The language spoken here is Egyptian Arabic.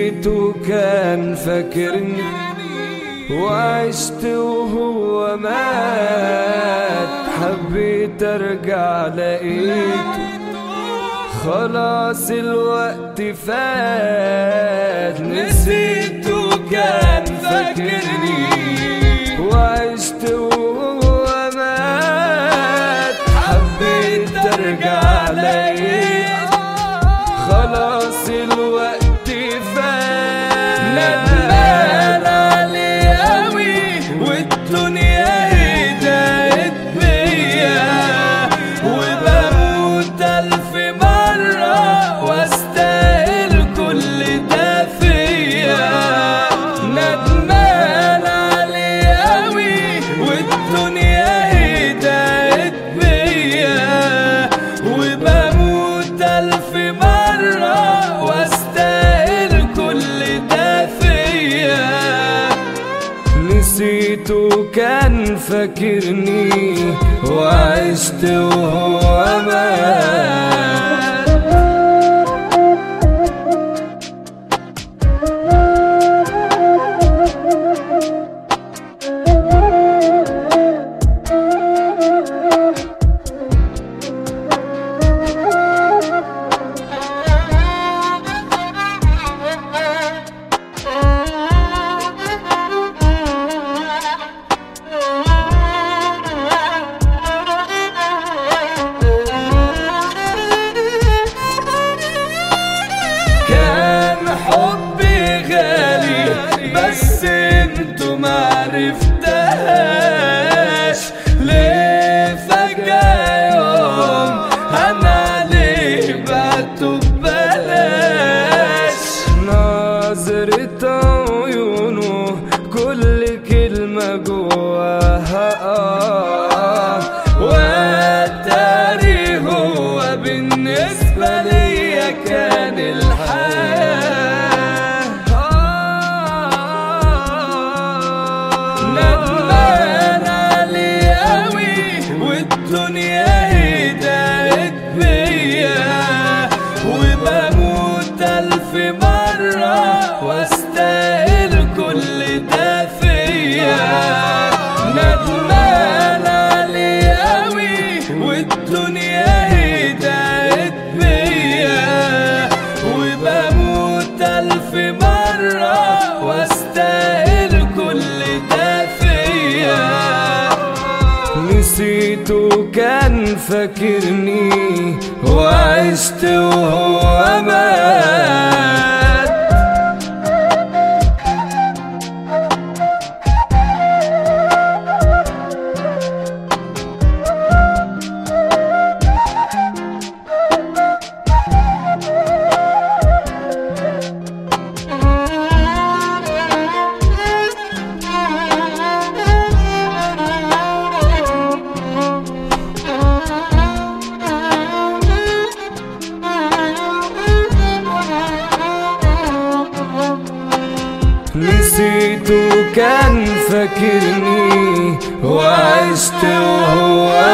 نسيته كان فاكرني وعشت وهو مات حبيت ارجع لقيته خلاص الوقت فات نسيته كان فاكرني وعشت وهو مات حبيت ارجع لقيته خلاص الوقت فات ندمان عليه قوي والدنيا هدايت بيا وبموت الف مرة واستاهل كل ده فيا ندمان عليه قوي والدنيا هدايت بيا وبموت الف مرة واستاهل كل ده فيا نسيته كان فاكرني وعشت وهو مات كان حبي غالي بس انتو معرفتهاش ليه فجأة يوم انا ليه بعته ببلاش نظرة عيونه كل كلمة جواها آه واتاري هو بالنسبة ليا كان الحياة ندمان عليه قوي والدنيا هدايت بيا وبموت ألف مرة واستاهل كل ده فيا ندمان عليه قوي والدنيا هدايت بيا وبموت ألف مرة واستاهل كل ده فيا نسيته كان فاكرني وعشت وهو مات نسيته كان فاكرني وعشت وهو